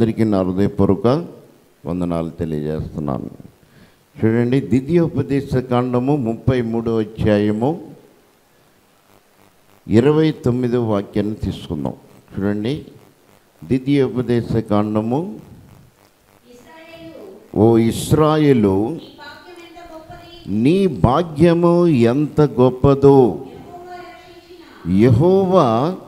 అందరికీ నా హృదయపూర్వక వందనాలు తెలియజేస్తున్నాను చూడండి ద్వితీయోపదేశ కాండము ముప్పై మూడో అధ్యాయము ఇరవై తొమ్మిదో వాక్యాన్ని తీసుకుందాం చూడండి ద్వితీయోపదేశ కాండము ఓ ఇస్రాయేలు నీ భాగ్యము ఎంత గొప్పదో యహోవా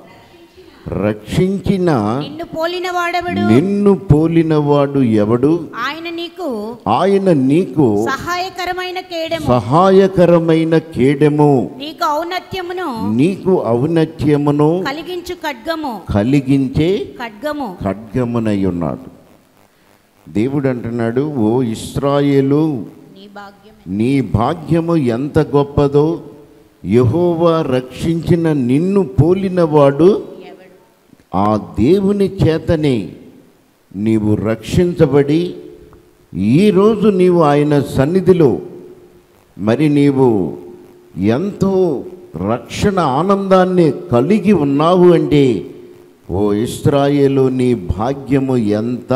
రక్షించిన నిన్ను పోలిన వాడెవడు నిన్ను పోలినవాడు ఎవడు ఆయన నీకు ఆయన నీకు సహాయకరమైన కేడెము సహాయకరమైన కేడెము నీకు ఔన్నత్యమును నీకు ఔన్నత్యమును కలిగించు ఖడ్గము కలిగించే ఖడ్గము ఖడ్గమునై ఉన్నాడు దేవుడు అంటున్నాడు ఓ ఇస్రాయేలు నీ భాగ్యమే నీ భాగ్యము ఎంత గొప్పదో యహోవా రక్షించిన నిన్ను పోలినవాడు ఎవడు ఆ దేవుని చేతనే నీవు రక్షించబడి ఈరోజు నీవు ఆయన సన్నిధిలో మరి నీవు ఎంతో రక్షణ ఆనందాన్ని కలిగి ఉన్నావు అంటే ఓ ఇస్రాయేలు నీ భాగ్యము ఎంత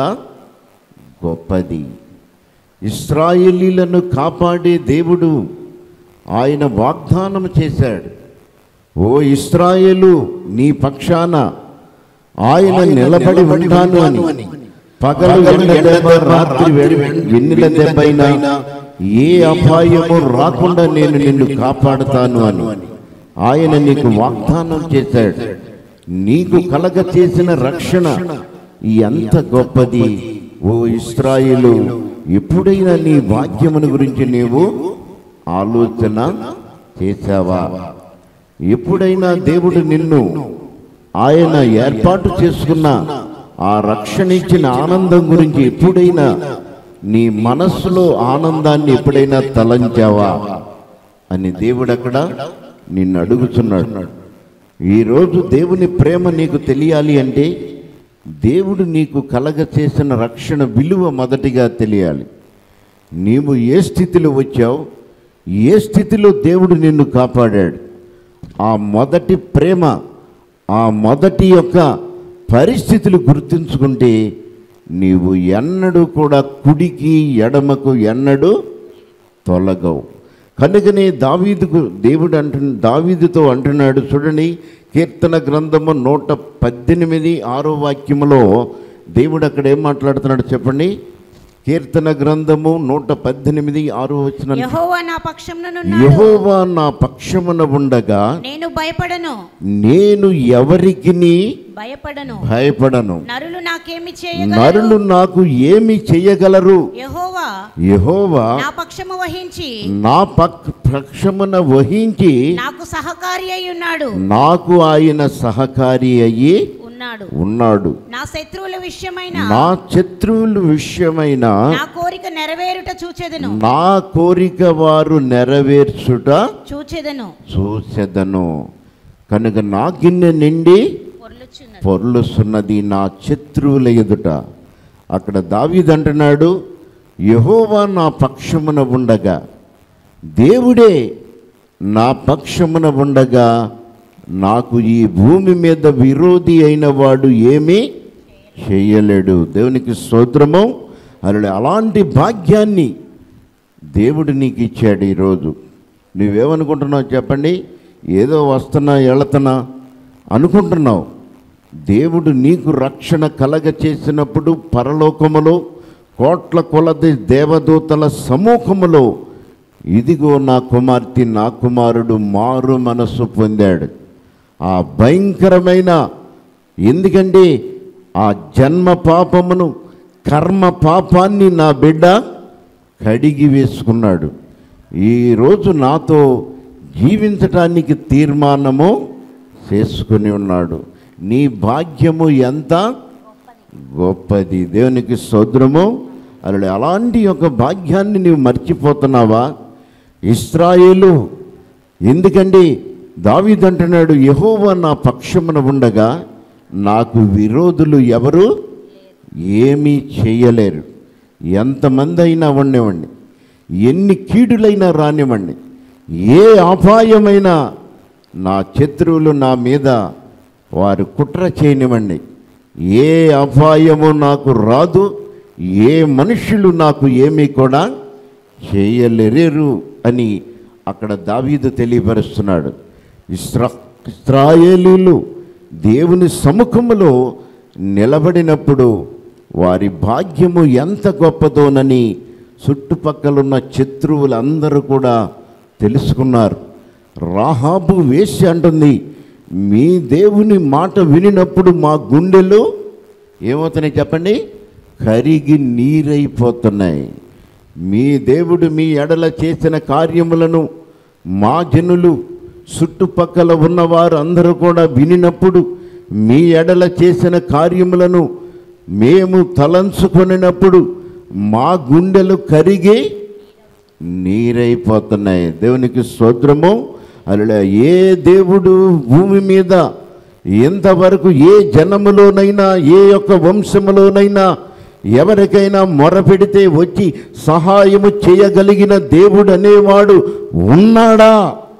గొప్పది ఇస్రాయేలీలను కాపాడే దేవుడు ఆయన వాగ్దానం చేశాడు ఓ ఇస్రాయేలు నీ పక్షాన ఆయన నిలబడి ఉంటాను అని పగలు ఎండ దెబ్బ రాత్రి వెన్నెల దెబ్బైనా ఏ అపాయము రాకుండా నేను నిన్ను కాపాడుతాను అని ఆయన నీకు వాగ్దానం చేశాడు నీకు కలగ చేసిన రక్షణ ఎంత గొప్పది ఓ ఇస్రాయేలు ఎప్పుడైనా నీ భాగ్యమును గురించి నీవు ఆలోచన చేశావా ఎప్పుడైనా దేవుడు నిన్ను ఆయన ఏర్పాటు చేసుకున్న ఆ రక్షణ ఇచ్చిన ఆనందం గురించి ఎప్పుడైనా నీ మనస్సులో ఆనందాన్ని ఎప్పుడైనా తలంచావా అని దేవుడు అక్కడ నిన్ను అడుగుతున్నాడు ఈరోజు దేవుని ప్రేమ నీకు తెలియాలి అంటే దేవుడు నీకు కలగ చేసిన రక్షణ విలువ మొదటిగా తెలియాలి నీవు ఏ స్థితిలో వచ్చావు ఏ స్థితిలో దేవుడు నిన్ను కాపాడాడు ఆ మొదటి ప్రేమ ఆ మొదటి యొక్క పరిస్థితులు గుర్తుంచుకుంటే నీవు ఎన్నడూ కూడా కుడికి ఎడమకు ఎన్నడూ తొలగవు కనుకనే దావీదుకు దేవుడు అంటు దావీదుతో అంటున్నాడు చూడండి కీర్తన గ్రంథము నూట పద్దెనిమిది ఆరో వాక్యములో దేవుడు అక్కడ ఏం మాట్లాడుతున్నాడు చెప్పండి కీర్తన గ్రంథము నూట పద్దెనిమిది ఆరో వచ్చిన యెహోవా నా పక్షమున యహోవా నా పక్షమున ఉండగా నేను భయపడను నేను ఎవరికి భయపడను భయపడను నరులు నాకేమి చేయగలరు నరులు నాకు ఏమి చెయ్యగలరు యెహోవా యహోవా నా పక్షము వహించి నా పక్ పక్షమున వహించి నాకు సహకారి అయి ఉన్నాడు నాకు ఆయన సహకారి అయ్యి ఉన్నాడు ఉన్నాడు నా శత్రువుల విషయమైన నా శత్రువుల విషయమైన నా కోరిక నెరవేరుట చూచెదను నా కోరిక వారు నెరవేర్చుట చూచెదను చూసెదను కనుక నా గిన్నె నిండి పొర్లుచున్నది పొర్లుస్తున్నది నా శత్రువుల ఎదుట అక్కడ దావీదంటున్నాడు యహోవా నా పక్షమున ఉండగా దేవుడే నా పక్షమున ఉండగా నాకు ఈ భూమి మీద విరోధి అయిన వాడు ఏమీ చేయలేడు దేవునికి స్తోత్రము అలా అలాంటి భాగ్యాన్ని దేవుడు నీకు ఇచ్చాడు ఈరోజు నువ్వేమనుకుంటున్నావు చెప్పండి ఏదో వస్తున్నా వెళుతున్నా అనుకుంటున్నావు దేవుడు నీకు రక్షణ కలగ చేసినప్పుడు పరలోకములో కోట్ల కొలది దేవదూతల సమూహములో ఇదిగో నా కుమార్తె నా కుమారుడు మారు మనస్సు పొందాడు ఆ భయంకరమైన ఎందుకంటే ఆ జన్మ పాపమును కర్మ పాపాన్ని నా బిడ్డ కడిగి వేసుకున్నాడు ఈరోజు నాతో జీవించటానికి తీర్మానము చేసుకుని ఉన్నాడు నీ భాగ్యము ఎంత గొప్పది దేవునికి సోదరము అలా అలాంటి యొక్క భాగ్యాన్ని నీవు మర్చిపోతున్నావా ఇస్రాయేలు ఎందుకండి దావీదంటున్నాడు యెహోవా నా పక్షమున ఉండగా నాకు విరోధులు ఎవరు ఏమీ చేయలేరు ఎంతమంది అయినా ఉండేవండి ఎన్ని కీడులైనా రానివ్వండి ఏ అపాయమైనా నా శత్రువులు నా మీద వారు కుట్ర చేయనివ్వండి ఏ అపాయము నాకు రాదు ఏ మనుషులు నాకు ఏమీ కూడా చేయలేరు అని అక్కడ దావీదు తెలియపరుస్తున్నాడు ఇస్రా ఇస్రాయేలీలు దేవుని సముఖములో నిలబడినప్పుడు వారి భాగ్యము ఎంత గొప్పదోనని చుట్టుపక్కలున్న శత్రువులందరూ కూడా తెలుసుకున్నారు రాహాబు వేసి అంటుంది మీ దేవుని మాట వినినప్పుడు మా గుండెలు ఏమవుతున్నాయి చెప్పండి కరిగి నీరైపోతున్నాయి మీ దేవుడు మీ ఎడల చేసిన కార్యములను మా జనులు చుట్టుపక్కల ఉన్నవారు అందరూ కూడా వినినప్పుడు మీ ఎడల చేసిన కార్యములను మేము తలంచుకొనినప్పుడు మా గుండెలు కరిగి నీరైపోతున్నాయి దేవునికి స్తోత్రము అలా ఏ దేవుడు భూమి మీద ఎంతవరకు ఏ జనములోనైనా ఏ యొక్క వంశములోనైనా ఎవరికైనా మొరపెడితే వచ్చి సహాయము చేయగలిగిన దేవుడు అనేవాడు ఉన్నాడా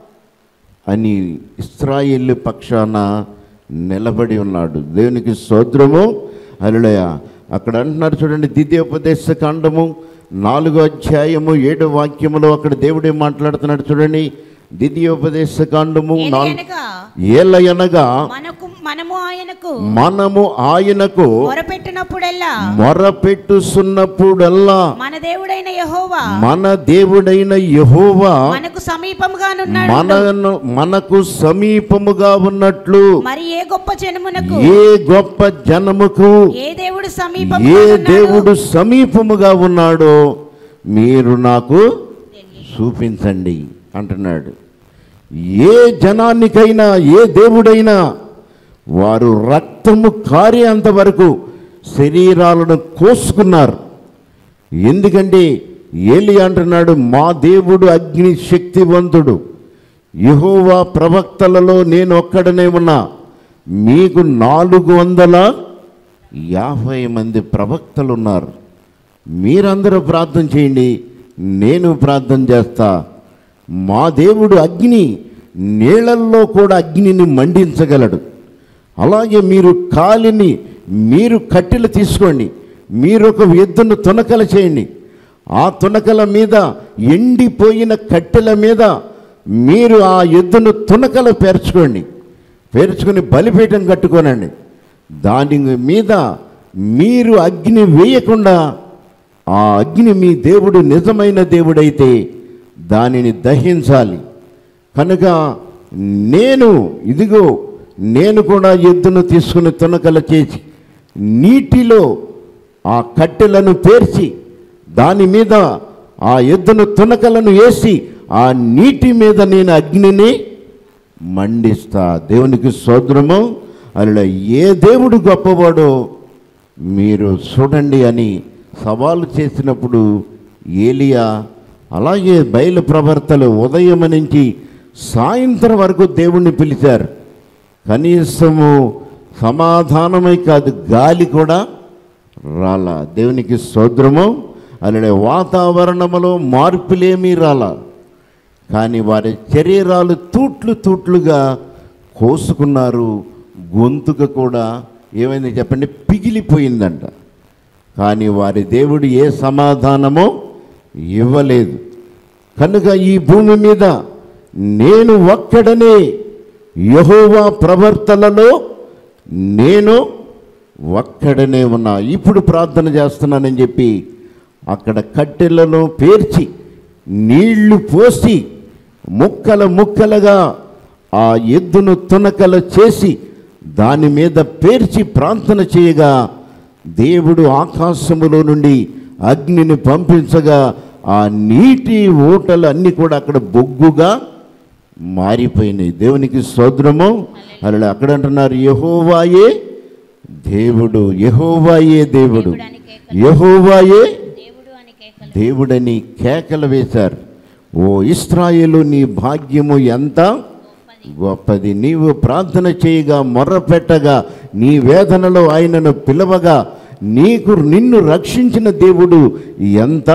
అని ఇస్రాయేల్ పక్షాన నిలబడి ఉన్నాడు దేవునికి స్తోత్రము అలుడయ అక్కడ అంటున్నారు చూడండి ద్వితీయోపదేశ కాండము నాలుగో అధ్యాయము ఏడో వాక్యములో అక్కడ దేవుడే మాట్లాడుతున్నాడు చూడండి ద్వితీయోపదేశ కాండము నాలుగు ఏలయనగా ఏలయనగా మనకు మనము ఆయనకు మనము ఆయనకు మొరపెట్టినప్పుడెల్లా మొరపెట్టుసున్నప్పుడల్లా మన దేవుడైన యెహోవా మన దేవుడైన యెహోవా మనకు సమీపముగానున్నాడు మనను మనకు సమీపముగా ఉన్నట్లు మరి ఏ గొప్ప జనమునకు ఏ గొప్ప జనముకు ఏ దేవుడు ఏ సమీపముగా దేవుడు సమీపముగా ఉన్నాడో మీరు నాకు చూపించండి అంటున్నాడు ఏ జనానికైనా ఏ దేవుడైనా వారు రక్తము కారేంత వరకు శరీరాలను కోసుకున్నారు ఎందుకంటే ఏలి అంటున్నాడు మా దేవుడు అగ్ని శక్తివంతుడు యెహోవా ప్రవక్తలలో నేను ఒక్కడనే ఉన్నా మీకు నాలుగు వందల యాభై మంది ప్రవక్తలు ఉన్నారు మీరందరూ ప్రార్థన చేయండి నేను ప్రార్థన చేస్తా మా దేవుడు అగ్ని నీళ్ళల్లో కూడా అగ్నిని మండించగలడు అలాగే మీరు కాలిని మీరు కట్టెలు తీసుకోండి మీరు ఒక ఎద్దును తునకల చేయండి ఆ తునకల మీద ఎండిపోయిన కట్టెల మీద మీరు ఆ ఎద్దును తునకలు పేర్చుకోండి పేర్చుకొని బలిపీఠం కట్టుకోనండి దాని మీద మీరు అగ్ని వేయకుండా ఆ అగ్ని మీ దేవుడు నిజమైన దేవుడైతే దానిని దహించాలి కనుక నేను ఇదిగో నేను కూడా ఎద్దును తీసుకుని తునకల చేసి నీటిలో ఆ కట్టెలను పేర్చి దాని మీద ఆ ఎద్దును తునకలను వేసి ఆ నీటి మీద నేను అగ్నిని మండిస్తా దేవునికి సోదరము అలా ఏ దేవుడు గొప్పవాడో మీరు చూడండి అని సవాలు చేసినప్పుడు ఏలియా అలాగే బయలు ప్రవర్తలు ఉదయం నుంచి సాయంత్రం వరకు దేవుణ్ణి పిలిచారు కనీసము సమాధానమై కాదు గాలి కూడా రాలా దేవునికి సోద్రము అలాగే వాతావరణములో మార్పులేమీ రాలా కానీ వారి శరీరాలు తూట్లు తూట్లుగా కోసుకున్నారు గొంతుక కూడా ఏమైంది చెప్పండి పిగిలిపోయిందంట కానీ వారి దేవుడు ఏ సమాధానమో ఇవ్వలేదు కనుక ఈ భూమి మీద నేను ఒక్కడనే యహోవా ప్రవర్తనలో నేను ఒక్కడనే ఉన్నా ఇప్పుడు ప్రార్థన చేస్తున్నానని చెప్పి అక్కడ కట్టెలను పేర్చి నీళ్లు పోసి ముక్కల ముక్కలుగా ఆ ఎద్దును తునకల చేసి దాని మీద పేర్చి ప్రార్థన చేయగా దేవుడు ఆకాశములో నుండి అగ్నిని పంపించగా ఆ నీటి ఓటలు అన్నీ కూడా అక్కడ బొగ్గుగా మారిపోయినాయి దేవునికి సోద్రము అలా అక్కడ అంటున్నారు యహోవాయే దేవుడు యహోవాయే దేవుడు యహోవాయే దేవుడు అని కేకలు దేవుడని కేకలు వేశారు ఓ ఇస్రాయేలు నీ భాగ్యము ఎంత గొప్పది నీవు ప్రార్థన చేయగా మొర్రపెట్టగా నీ వేదనలో ఆయనను పిలవగా నీకు నిన్ను రక్షించిన దేవుడు ఎంత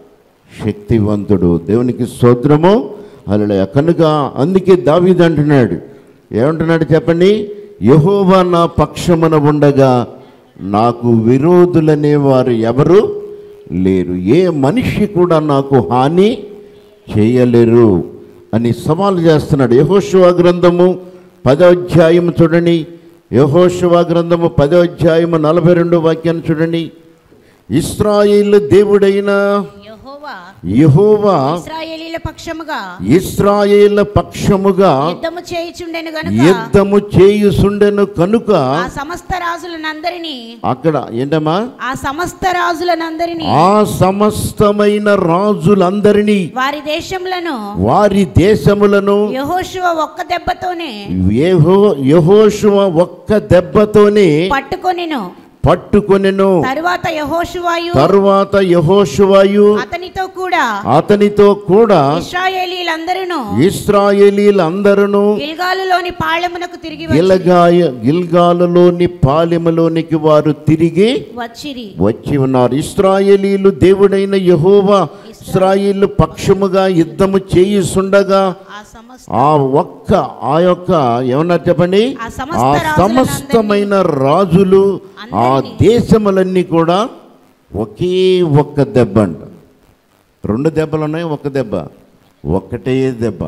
శక్తివంతుడు దేవునికి స్తోత్రము అలా కనుక అందుకే దావీదు అంటున్నాడు ఏమంటున్నాడు చెప్పండి యహోవా నా పక్షమున ఉండగా నాకు విరోధులనే వారు ఎవరు లేరు ఏ మనిషి కూడా నాకు హాని చేయలేరు అని సవాల్ చేస్తున్నాడు యహోశివ గ్రంథము పదో అధ్యాయము చూడండి యహోశివ గ్రంథము పదో అధ్యాయము నలభై రెండు వాక్యాన్ని చూడండి ఇస్రాయిల్ దేవుడైన యెహోవా యెహోవా ఇశ్రాయేలీల పక్షముగా ఇస్రాయేల్ పక్షముగా యుద్ధము చేయుచుండెను గనుక యుద్ధము చేయుసుండెను కనుక ఆ సమస్త రాజులనందరినీ అక్కడ ఏంటమ్మా ఆ సమస్త రాజులనందరినీ ఆ సమస్తమైన రాజులందరినీ వారి దేశములను వారి దేశములను యెహోషువ ఒక్క దెబ్బతోనే యెహో యెహోషువ ఒక్క దెబ్బతోనే పట్టుకొనెను పట్టుకొనెను తరువాత యెహోషువాయు తరువాత యెహోషువయు అతనితో కూడా అతనితో కూడా ఇశ్రాయేలీలందరూ ఇస్రాయేలీలందరూ గిల్గాలులోని పాళెమునకు తిరిగి వచ్చి- గిలగాయ గిల్గాలులోని పాలెములోనికి వారు తిరిగి వచ్చిరి వచ్చి ఉన్నారు ఇస్రాయేలీలు దేవుడైన యెహోవా ఇస్రాయేలు పక్షముగా యుద్ధము చేయుచుండగా ఆ సమస్త ఆ ఒక్క ఆ యొక్క ఏమన్నారు చెప్పండి ఆ సమస్త ఆ రాజులనందరినీ, సమస్తమైన రాజులు ఆ అందరినీ, దేశములన్నీ కూడా ఒకే ఒక్క దెబ్బ అంట రెండు దెబ్బలు ఉన్నాయి ఒక దెబ్బ ఒక్కటే దెబ్బ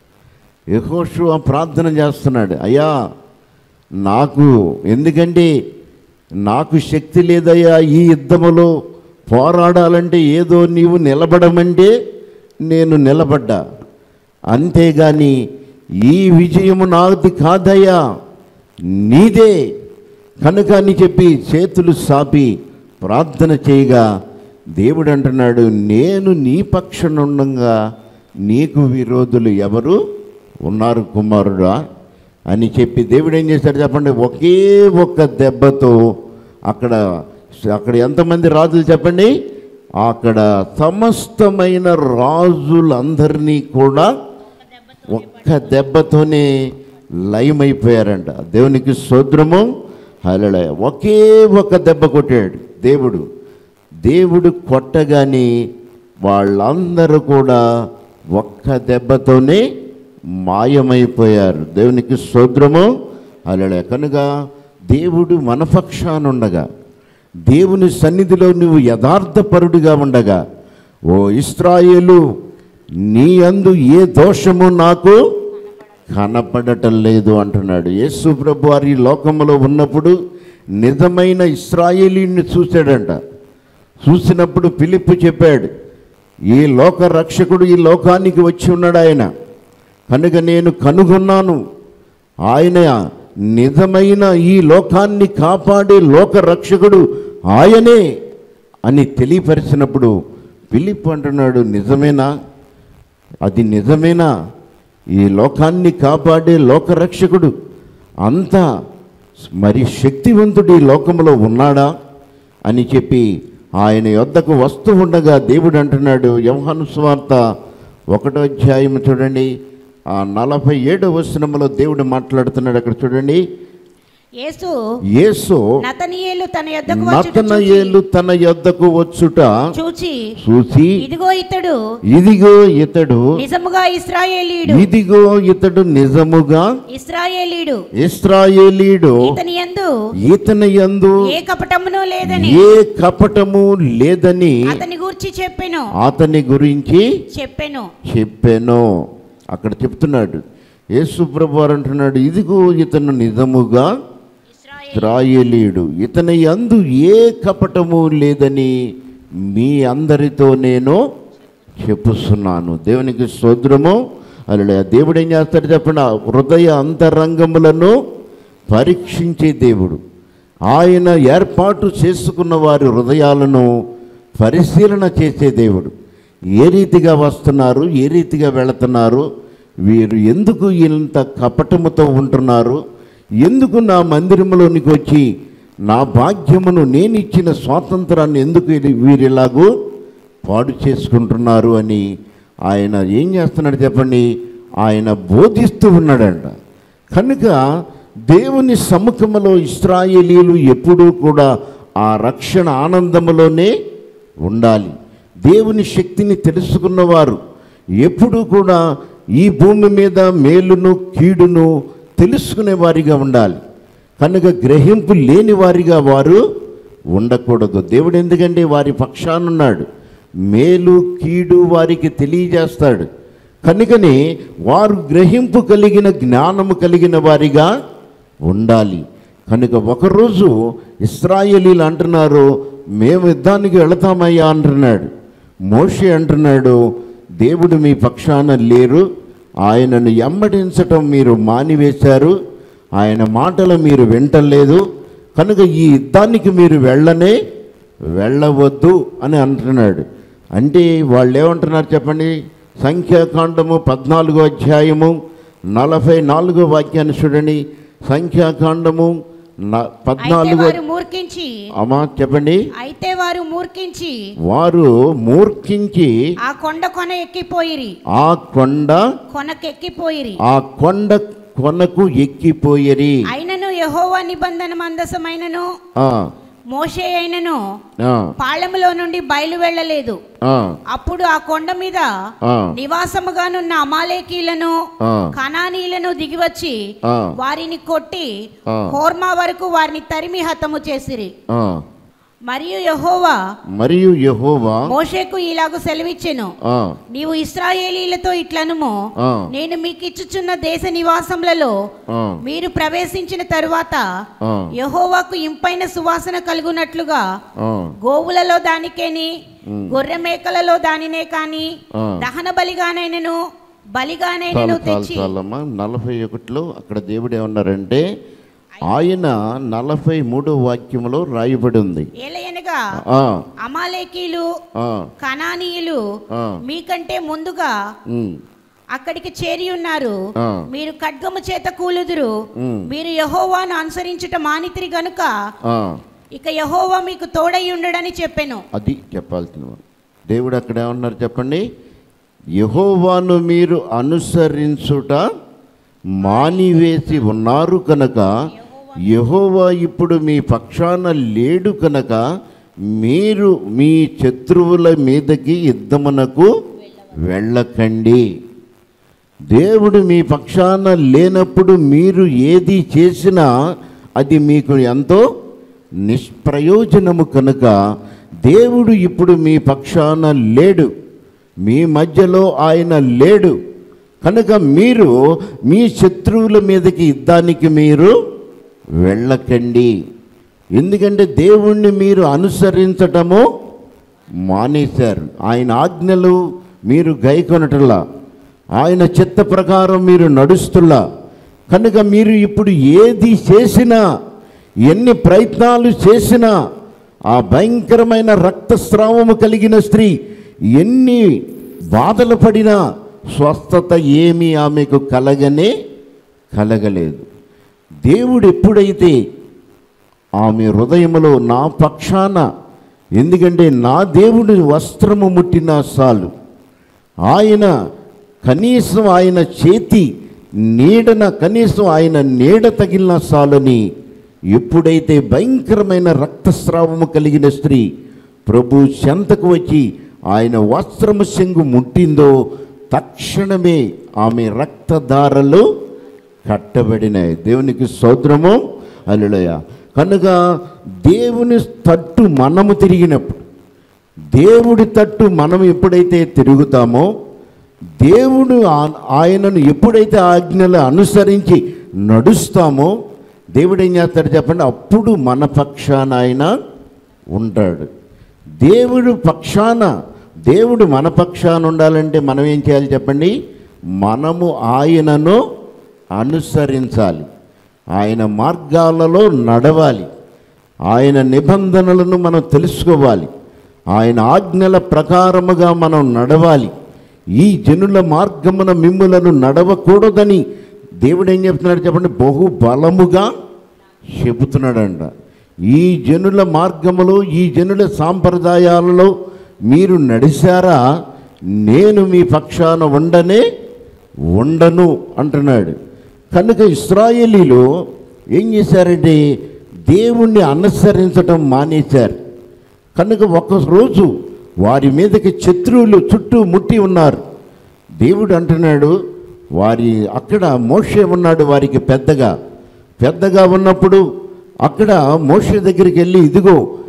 యహోషు ప్రార్థన చేస్తున్నాడు అయ్యా నాకు ఎందుకంటే నాకు శక్తి లేదయ్యా ఈ యుద్ధములో పోరాడాలంటే ఏదో నీవు నిలబడమంటే నేను నిలబడ్డా అంతేగాని ఈ విజయము నాది కాదయ్యా నీదే కనుక అని చెప్పి చేతులు సాపి ప్రార్థన చేయగా దేవుడు అంటున్నాడు నేను నీ పక్షనుండగా నీకు విరోధులు ఎవరు ఉన్నారు కుమారుడా అని చెప్పి దేవుడు ఏం చేశాడు చెప్పండి ఒకే ఒక్క దెబ్బతో అక్కడ అక్కడ ఎంతమంది రాజులు చెప్పండి అక్కడ సమస్తమైన రాజులందరినీ కూడా ఒక్క దెబ్బతోనే లయమైపోయారంట దేవునికి సోద్రము హలలయ ఒకే ఒక దెబ్బ కొట్టాడు దేవుడు దేవుడు కొట్టగానే వాళ్ళందరూ కూడా ఒక్క దెబ్బతోనే మాయమైపోయారు దేవునికి సోద్రము హలలయ కనుక దేవుడు మన పక్షానుండగా దేవుని సన్నిధిలో నువ్వు యథార్థపరుడిగా ఉండగా ఓ ఇస్రాయేలు నీ అందు ఏ దోషము నాకు కనపడటం లేదు అంటున్నాడు యేసు ప్రభు వారి లోకంలో ఉన్నప్పుడు నిజమైన ఇస్రాయేలీని చూశాడంట చూసినప్పుడు పిలిప్పు చెప్పాడు ఈ లోక రక్షకుడు ఈ లోకానికి వచ్చి ఉన్నాడు ఆయన కనుక నేను కనుగొన్నాను ఆయన నిజమైన ఈ లోకాన్ని కాపాడే లోక రక్షకుడు ఆయనే అని తెలియపరిచినప్పుడు పిలిప్ అంటున్నాడు నిజమేనా అది నిజమేనా ఈ లోకాన్ని కాపాడే లోకరక్షకుడు అంత మరి శక్తివంతుడు ఈ లోకంలో ఉన్నాడా అని చెప్పి ఆయన యొద్దకు వస్తూ ఉండగా దేవుడు అంటున్నాడు యోహాను స్వార్త ఒకటో అధ్యాయం చూడండి ఆ నలభై ఏడవ వచనంలో దేవుడు మాట్లాడుతున్నాడు అక్కడ చూడండి యేసు యేసు నతనియేలు తన యొద్దకు వచ్చుట నతనయేలు తన యొద్దకు వచ్చుట చూచి చూసి ఇదిగో ఇతడు ఇదిగో ఇతడు నిజముగా ఇస్రాయేలీయుడు ఇదిగో ఇతడు నిజముగా ఇస్రాయేలీయుడు ఇస్రాయేలీడు ఇతని యందు ఇతని యందు ఏ కపటమును లేదని ఏ కపటము లేదని అతని గూర్చి చెప్పెను అతని గురించి చెప్పెను చెప్పాను అక్కడ చెప్తున్నాడు యేసు ప్రభు వారు అంటున్నాడు ఇదిగో ఇతను నిజముగా ఇస్రాయేలీయుడు ఇతని యందు ఏ కపటము లేదని మీ అందరితో నేను చెప్పుస్తున్నాను దేవునికి సోద్రము అలా దేవుడు ఏం చేస్తాడు చెప్పండి ఆ హృదయ అంతరంగములను పరీక్షించే దేవుడు ఆయన ఏర్పాటు చేసుకున్న వారి హృదయాలను పరిశీలన చేసే దేవుడు ఏ రీతిగా వస్తున్నారు ఏ రీతిగా వెళుతున్నారు వీరు ఎందుకు ఇంత కపటముతో ఉంటున్నారు ఎందుకు నా మందిరంలోనికి వచ్చి నా భాగ్యమును నేను ఇచ్చిన స్వాతంత్రాన్ని ఎందుకు ఇది- వీరిలాగూ పాడు చేసుకుంటున్నారు అని ఆయన ఏం చేస్తున్నాడు చెప్పండి ఆయన బోధిస్తూ ఉన్నాడంట కనుక దేవుని సముఖములో ఇస్రాయేలీలు ఎప్పుడూ కూడా ఆ రక్షణ ఆనందములోనే ఉండాలి దేవుని శక్తిని తెలుసుకున్నవారు ఎప్పుడూ కూడా ఈ భూమి మీద మేలును కీడును తెలుసుకునే వారిగా ఉండాలి కనుక గ్రహింపు లేని వారిగా వారు ఉండకూడదు దేవుడు ఎందుకంటే వారి పక్షానున్నాడు మేలు కీడు వారికి తెలియజేస్తాడు కనుకని వారు గ్రహింపు కలిగిన జ్ఞానము కలిగిన వారిగా ఉండాలి కనుక ఒకరోజు ఇస్రాయేలీలు అంటున్నారు మేము యుద్ధానికి వెళతామయ్యా అంటున్నాడు మోషే అంటున్నాడు దేవుడు మీ పక్షాన లేరు ఆయనను ఎమ్మడించటం మీరు మానివేశారు ఆయన మాటలు మీరు వింటలేదు కనుక ఈ యుద్ధానికి మీరు వెళ్ళనే వెళ్ళవద్దు అని అంటున్నాడు అంటే వాళ్ళు ఏమంటున్నారు చెప్పండి సంఖ్యాకాండము పద్నాలుగో అధ్యాయము నలభై నాలుగో వాక్యాన్ని చూడండి సంఖ్యాకాండము న- అయితే పద్నాలుగో వారు మూర్ఖించి అమ్మా చెప్పండి అయితే వారు మూర్ఖించి వారు మూర్ఖించి ఆ కొండ కొన ఎక్కిపోయిరి ఆ కొండ కొనకెక్కిపోయిరి ఆ కొండ కొనకు ఎక్కిపోయరి అయినను యెహోవా నిబంధన మందసమైనను ఆ, మోషే అయినను ఆ, పాళెములో నుండి బయలు వెళ్ళలేదు ఆ, అప్పుడు ఆ కొండ మీద ఆ, నివాసముగానున్న అమాలేకీలను ఆ, కనానీలను దిగివచ్చి ఆ, వారిని కొట్టి ఆ. హోర్మా వరకు వారిని తరిమి హతము చేసిరి ఆ. మరియు యెహోవా మరియు యెహోవా మోషేకు ఇలాగ సెలవిచ్చెను ఆ, నీవు ఇస్రాయేలీలతో ఇట్లనుము ఆ, నేను మీకు ఇచ్చుచున్న దేశ నివాసములలో ఆ, మీరు ప్రవేశించిన తరువాత ఆ, యెహోవాకు ఇంపైన సువాసన కలుగునట్లుగా ఆ, గోవులలో దానికేని గొర్రె మేకలలో దానినే కాని ఆ. దహన బలిగానైనను బలిగానైనను చాలు చాలు తెచ్చి చాలమ్మా నలభై ఒకటిలో అక్కడ దేవుడు ఏమన్నారంటే ఆయన నలభై మూడో వాక్యంలో రాయబడి ఉంది ఏలయనగా ఆ, అమాలేకీలు ఆ, కనానీయులు ఆ, మీకంటే ముందుగా ఉమ్, అక్కడికి చేరి ఉన్నారు ఆ. మీరు ఖడ్గము చేత కూలుదురు ఉమ్. మీరు యహోవాను అనుసరించుట మానితిరి గనుక ఆ, ఇక యహోవా మీకు తోడై ఉండడని చెప్పెను అది చెప్పాల్సిన వాడు. దేవుడు అక్కడ ఏమన్నారు చెప్పండి యహోవాను మీరు అనుసరించుట మానివేసి ఉన్నారు కనుక యహోవా ఇప్పుడు మీ పక్షాన లేడు కనుక మీరు మీ శత్రువుల మీదకి యుద్ధమునకు వెళ్ళకండి దేవుడు మీ పక్షాన లేనప్పుడు మీరు ఏది చేసినా అది మీకు ఎంతో నిష్ప్రయోజనము కనుక దేవుడు ఇప్పుడు మీ పక్షాన లేడు మీ మధ్యలో ఆయన లేడు కనుక మీరు మీ శత్రువుల మీదకి యుద్ధానికి మీరు వెళ్ళకండి ఎందుకంటే దేవుణ్ణి మీరు అనుసరించటము మానేశారు ఆయన ఆజ్ఞలు మీరు గైకొనటలా ఆయన చిత్త ప్రకారం మీరు నడుస్తులా కనుక మీరు ఇప్పుడు ఏది చేసినా ఎన్ని ప్రయత్నాలు చేసినా ఆ భయంకరమైన రక్తస్రావము కలిగిన స్త్రీ ఎన్ని బాధలు పడినా స్వస్థత ఏమీ ఆమెకు కలగనే కలగలేదు దేవుడు ఎప్పుడైతే ఆమె హృదయములో నా పక్షాన ఎందుకంటే నా దేవుడి వస్త్రము ముట్టినా చాలు ఆయన కనీసం ఆయన చేతి నీడన కనీసం ఆయన నీడ తగిలిన చాలని ఎప్పుడైతే భయంకరమైన రక్తస్రావము కలిగిన స్త్రీ ప్రభు చెంతకు వచ్చి ఆయన వస్త్రము చెంగు ముట్టిందో తక్షణమే ఆమె రక్తధారలు కట్టబడినాయి దేవునికి స్తోత్రము అల్లుడయ కనుక దేవుని తట్టు మనము తిరిగినప్పుడు దేవుడి తట్టు మనం ఎప్పుడైతే తిరుగుతామో దేవుడు ఆ- ఆయనను ఎప్పుడైతే ఆజ్ఞలు అనుసరించి నడుస్తామో దేవుడు ఏం చేస్తాడు చెప్పండి అప్పుడు మన పక్షాన ఆయన ఉంటాడు దేవుడు పక్షాన దేవుడు మన పక్షాన ఉండాలంటే మనం ఏం చేయాలి చెప్పండి మనము ఆయనను అనుసరించాలి ఆయన మార్గాలలో నడవాలి ఆయన నిబంధనలను మనం తెలుసుకోవాలి ఆయన ఆజ్ఞల ప్రకారముగా మనం నడవాలి ఈ జనుల మార్గమున మిమ్ములను నడవకూడదని దేవుడు ఏం చెప్తున్నాడు చెప్పండి బహు బలముగా చెబుతున్నాడంట ఈ జనుల మార్గములో ఈ జనుల సాంప్రదాయాలలో మీరు నడిచారా నేను మీ పక్షాన ఉండనే ఉండను అంటున్నాడు కనుక ఇస్రాయేలీలు ఏం చేశారంటే దేవుణ్ణి అనుసరించడం మానేశారు కనుక ఒక రోజు వారి మీదకి శత్రువులు చుట్టూ ముట్టి ఉన్నారు దేవుడు అంటున్నాడు వారి అక్కడ మోషే ఉన్నాడు వారికి పెద్దగా పెద్దగా ఉన్నప్పుడు అక్కడ మోషే దగ్గరికి వెళ్ళి ఇదిగో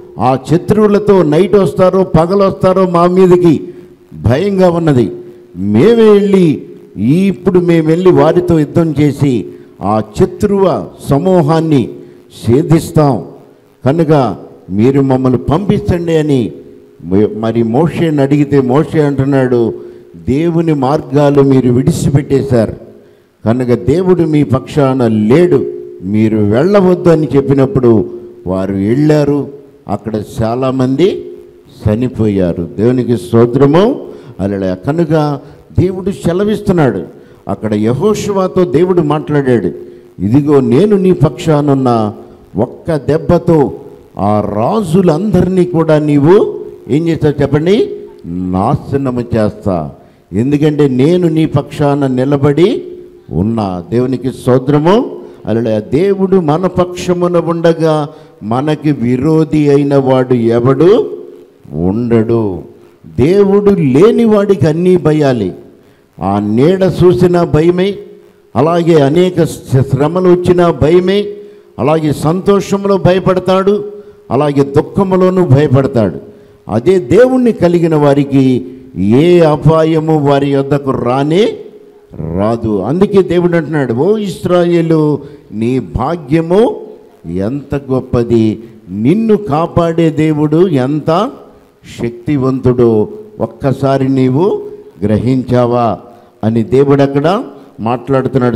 ఆ శత్రువులతో నైట్ వస్తారో పగలు వస్తారో మా మీదకి భయంగా ఉన్నది మేమే వెళ్ళి ఈ ఇప్పుడు మేము వెళ్ళి వారితో యుద్ధం చేసి ఆ శత్రువ సమూహాన్ని సేధిస్తాం కనుక మీరు మమ్మల్ని పంపించండి అని మ- మరి మోషేని అడిగితే మోషే అంటున్నాడు దేవుని మార్గాలు మీరు విడిచిపెట్టేశారు కనుక దేవుడు మీ పక్షాన లేడు మీరు వెళ్ళవద్దు అని చెప్పినప్పుడు వారు వెళ్ళారు అక్కడ చాలామంది చనిపోయారు దేవునికి స్తోత్రము అలా కనుక దేవుడు సెలవిస్తున్నాడు అక్కడ యహోషువాతో దేవుడు మాట్లాడాడు ఇదిగో నేను నీ పక్షానున్న ఒక్క దెబ్బతో ఆ రాజులందరినీ కూడా నీవు ఏం చేస్తావు చెప్పండి నాశనము చేస్తా ఎందుకంటే నేను నీ పక్షాన నిలబడి ఉన్నా దేవునికి సోదరము అలా దేవుడు మన పక్షమున ఉండగా మనకి విరోధి అయిన వాడు ఎవడు ఉండడు దేవుడు లేని వాడికి అన్నీ భయాలి ఆ నీడ చూసిన భయమే అలాగే అనేక శ్రమలు వచ్చినా భయమే అలాగే సంతోషంలో భయపడతాడు అలాగే దుఃఖములోనూ భయపడతాడు అదే దేవుణ్ణి కలిగిన వారికి ఏ అపాయము వారి యొద్దకు రానే రాదు అందుకే దేవుడు అంటున్నాడు ఓ ఇస్రాయేలు నీ భాగ్యము ఎంత గొప్పది నిన్ను కాపాడే దేవుడు ఎంత శక్తివంతుడు ఒక్కసారి నీవు గ్రహించావా అని దేవుడు అక్కడ మాట్లాడుతున్నాడు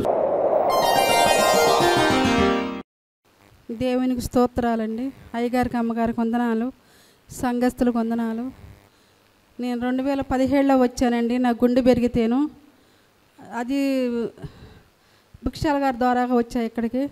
దేవునికి స్తోత్రాలండి అయ్యగారికి అమ్మగారికి వందనాలు సంఘస్థులకు వందనాలు నేను రెండు వేల పదిహేడులో వచ్చానండి నా గుండె పెరిగితేను అది భిక్షాల గారి ద్వారాగా వచ్చా ఇక్కడికి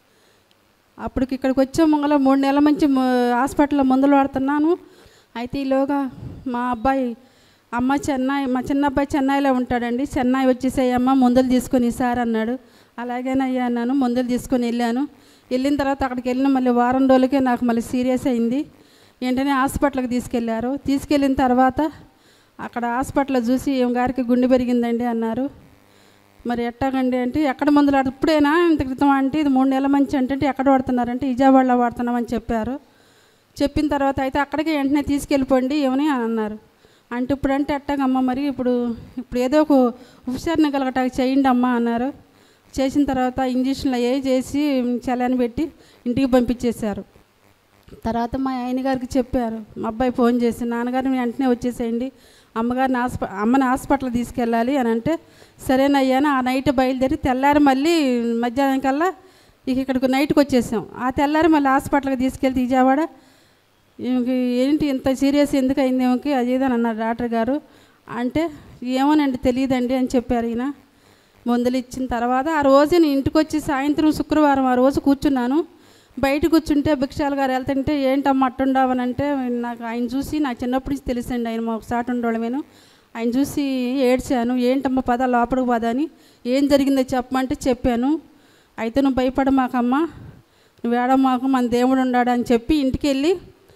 అప్పటికి ఇక్కడికి వచ్చే ముంగల మూడు నెలల నుంచి మ- హాస్పిటల్లో మందులు వాడుతున్నాను అయితే ఈలోగా మా అబ్బాయి అమ్మ చెన్నై మా చిన్న అబ్బాయి చెన్నైలో ఉంటాడండి చెన్నై వచ్చేసేయమ్మ మందులు తీసుకొని ఈసారి అన్నాడు అలాగేనయ్యా అన్నాను మందులు తీసుకొని వెళ్ళాను వెళ్ళిన తర్వాత అక్కడికి వెళ్ళిన మళ్ళీ వారం రోజులకే నాకు మళ్ళీ సీరియస్ అయింది వెంటనే హాస్పిటల్కి తీసుకెళ్లారు తీసుకెళ్ళిన తర్వాత అక్కడ హాస్పిటల్లో చూసి ఏం గారికి గుండె పెరిగిందండి అన్నారు మరి ఎట్టాగండి అంటే ఎక్కడ మందులు వాడు ఇప్పుడేనా ఇంత క్రితం అంటే ఇది మూడు నెలల మంచి అంటే ఎక్కడ వాడుతున్నారంటే విజయవాడలో వాడుతున్నామని చెప్పారు చెప్పిన తర్వాత అయితే అక్కడికి వెంటనే తీసుకెళ్ళిపోండి ఏమని అని అన్నారు అంటే ఇప్పుడు అంటే ఎట్టాగమ్మా మరి ఇప్పుడు ఇప్పుడు ఏదో ఒక ఉపచారణ కలగటానికి చేయండి అమ్మా అన్నారు చేసిన తర్వాత ఇంజక్షన్లు అయ్యి చేసి చలని పెట్టి ఇంటికి పంపించేశారు తర్వాత మా ఆయన గారికి చెప్పారు మా అబ్బాయి ఫోన్ చేసి నాన్నగారిని వెంటనే వచ్చేసేయండి అమ్మగారిని హాస్ప అమ్మని హాస్పిటల్ తీసుకెళ్ళాలి అని అంటే సరేనయ్యాను ఆ నైట్ బయలుదేరి తెల్లారి మళ్ళీ మధ్యాహ్నం కల్లా ఇక ఇక్కడికి నైట్కి వచ్చేసాం ఆ తెల్లారి మళ్ళీ హాస్పిటల్కి తీసుకెళ్తే విజయవాడ ఈమెకి ఏంటి ఇంత సీరియస్ ఎందుకు అయింది ఈమెకి అది ఇది అని అన్నారు డాక్టర్ గారు అంటే ఏమోనండి తెలియదండి అని చెప్పారు ఈయన మందులు ఇచ్చిన తర్వాత ఆ రోజు నేను ఇంటికి వచ్చి సాయంత్రం శుక్రవారం ఆ రోజు కూర్చున్నాను బయట కూర్చుంటే భిక్షాల గారు వెళ్తుంటే ఏంటమ్మా అట్టుండవని అంటే నాకు ఆయన చూసి నా చిన్నప్పటి నుంచి తెలుసండి ఆయన మా ఒకసారి ఉండడమేను ఆయన చూసి ఏడ్చాను ఏంటమ్మా పద లోపలికి పద అని ఏం జరిగిందో చెప్పమంటే చెప్పాను అయితే నువ్వు భయపడమాకమ్మా నువ్వు ఏడమాకు మన దేవుడు ఉన్నాడు అని చెప్పి ఇంటికి వెళ్ళి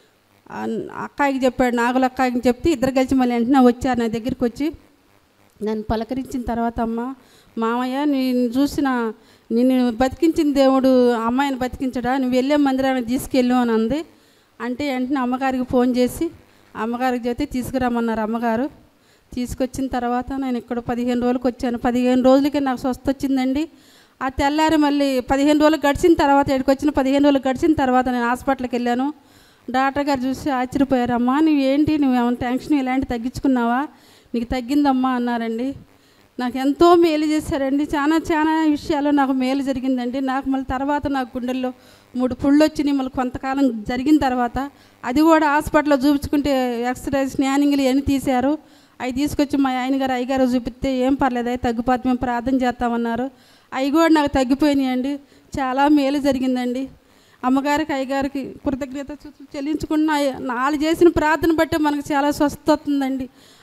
ఆ అక్కాయికి చెప్పాడు నాగుల అక్కాయికి చెప్తే ఇద్దరు కలిసి మళ్ళీ వెంటనే వచ్చారు నా దగ్గరికి వచ్చి నన్ను పలకరించిన తర్వాత అమ్మ మామయ్య నేను చూసిన నిన్ను బతికించిన దేవుడు అమ్మాయిని బతికించడా నువ్వు వెళ్ళే మందిరానికి తీసుకెళ్ళు అని అంది అంటే వెంటనే అమ్మగారికి ఫోన్ చేసి అమ్మగారికి చెప్తే తీసుకురమ్మన్నారు అమ్మగారు తీసుకొచ్చిన తర్వాత నేను ఇక్కడ పదిహేను రోజులకు వచ్చాను పదిహేను రోజులకి నాకు స్వస్థ వచ్చిందండి ఆ తెల్లారి మళ్ళీ పదిహేను రోజులు గడిచిన తర్వాత ఇక్కడికి వచ్చిన పదిహేను రోజులు గడిచిన తర్వాత నేను హాస్పిటల్కి వెళ్ళాను డాక్టర్ గారు చూసి ఆశ్చర్యపోయారు అమ్మా నువ్వేంటి నువ్వు ఏమైనా టెన్షన్ ఇలాంటి తగ్గించుకున్నావా నీకు తగ్గిందమ్మా అన్నారండి నాకు ఎంతో మేలు చేశారండి చాలా చాలా విషయాల్లో నాకు మేలు జరిగిందండి నాకు మళ్ళీ తర్వాత నాకు గుండెల్లో మూడు పుళ్ళు వచ్చినాయి మళ్ళీ కొంతకాలం జరిగిన తర్వాత అది కూడా హాస్పిటల్లో చూపించుకుంటే ఎక్స్రే స్నానింగ్లు ఇవన్నీ తీశారు అవి తీసుకొచ్చి మా ఆయన గారు అయ్యగారు చూపిస్తే ఏం పర్లేదు అవి తగ్గిపోతే మేము ప్రార్థన చేస్తామన్నారు అవి కూడా నాకు తగ్గిపోయినాయండి చాలా మేలు జరిగిందండి అమ్మగారికి అయ్యగారికి కృతజ్ఞత చూ- చెల్లించుకున్న వాళ్ళు చేసిన ప్రార్థన బట్టే మనకు చాలా స్వస్థత వస్తుందండి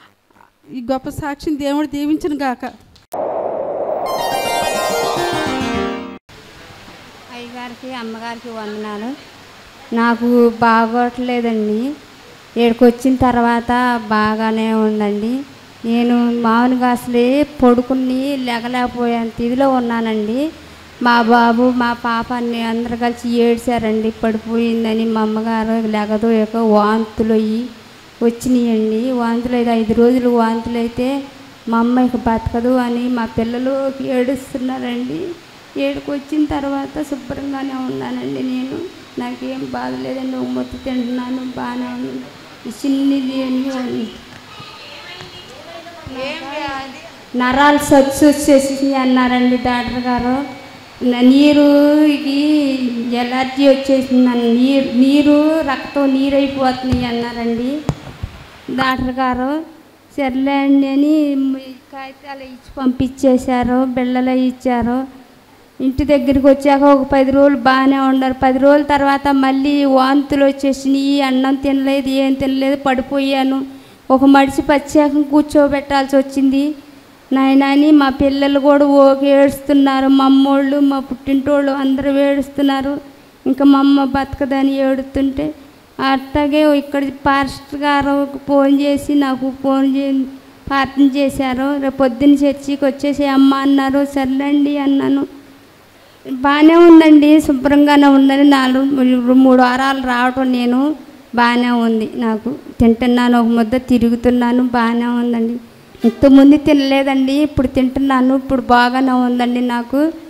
ఈ గొప్ప సాక్షిని దేవుడు దీవించిన గాక అయ్యగారికి అమ్మగారికి వందనాలు నాకు బాగోట్లేదండి ఇక్కడికి వచ్చిన తర్వాత బాగానే ఉందండి నేను మామూలుగా అసలే పడుకుని లెగలేకపోయేంత ఇదిలో ఉన్నానండి మా బాబు మా పాప అన్ని అందరు కలిసి ఏడ్చారండి పడిపోయిందని మా అమ్మగారు లేకదోయక వాంతులు అయ్యి వచ్చినాయండి వాంతులు అయితే ఐదు రోజులు వాంతులు అయితే మా అమ్మ ఇక బతకదు అని మా పిల్లలు ఏడుస్తున్నారండి ఏడుకు వచ్చిన తర్వాత శుభ్రంగానే ఉన్నానండి నేను నాకేం బాధ లేదండి ఉమ్మతి తింటున్నాను బాగానే ఉంది ఈ చిన్నది అన్నీ ఉంది నరాలు సచ్చు వచ్చేసి అన్నారండి డాక్టర్ గారు నా నీరుకి ఎలర్జీ వచ్చేసింది అన్న నీరు నీరు రక్తం నీరు అయిపోతుంది అన్నారండి డాక్టర్ గారు సర్లే అండి అని ఈ కాగితాలు ఇచ్చి పంపించేశారు బిళ్ళలు ఇచ్చారు ఇంటి దగ్గరికి వచ్చాక ఒక పది రోజులు బాగానే ఉన్నారు పది రోజుల తర్వాత మళ్ళీ వాంతులు వచ్చేసినాయి అన్నం తినలేదు ఏం తినలేదు పడిపోయాను ఒక మడిచి పచ్చాకం కూర్చోబెట్టాల్సి వచ్చింది నాయనని మా పిల్లలు కూడా ఓకి ఏడుస్తున్నారు మా అమ్మోళ్ళు మా పుట్టింటోళ్ళు అందరూ ఏడుస్తున్నారు ఇంకా మా అమ్మ బతకదని ఏడుతుంటే అట్లాగే ఇక్కడ పాస్టర్ గారు ఫోన్ చేసి నాకు ఫోన్ చే ప్రార్థన చేశారు రేపు పొద్దున్న చర్చికి వచ్చేసి అమ్మ అన్నారు సర్లేండి అన్నాను బాగానే ఉందండి శుభ్రంగానే ఉందని నాలుగు మూడు వారాలు రావటం నేను బాగానే ఉంది నాకు తింటున్నాను ఒక ముద్ద తిరుగుతున్నాను బాగానే ఉందండి ఇంతకుముందు తినలేదండి ఇప్పుడు తింటున్నాను ఇప్పుడు బాగానే ఉందండి నాకు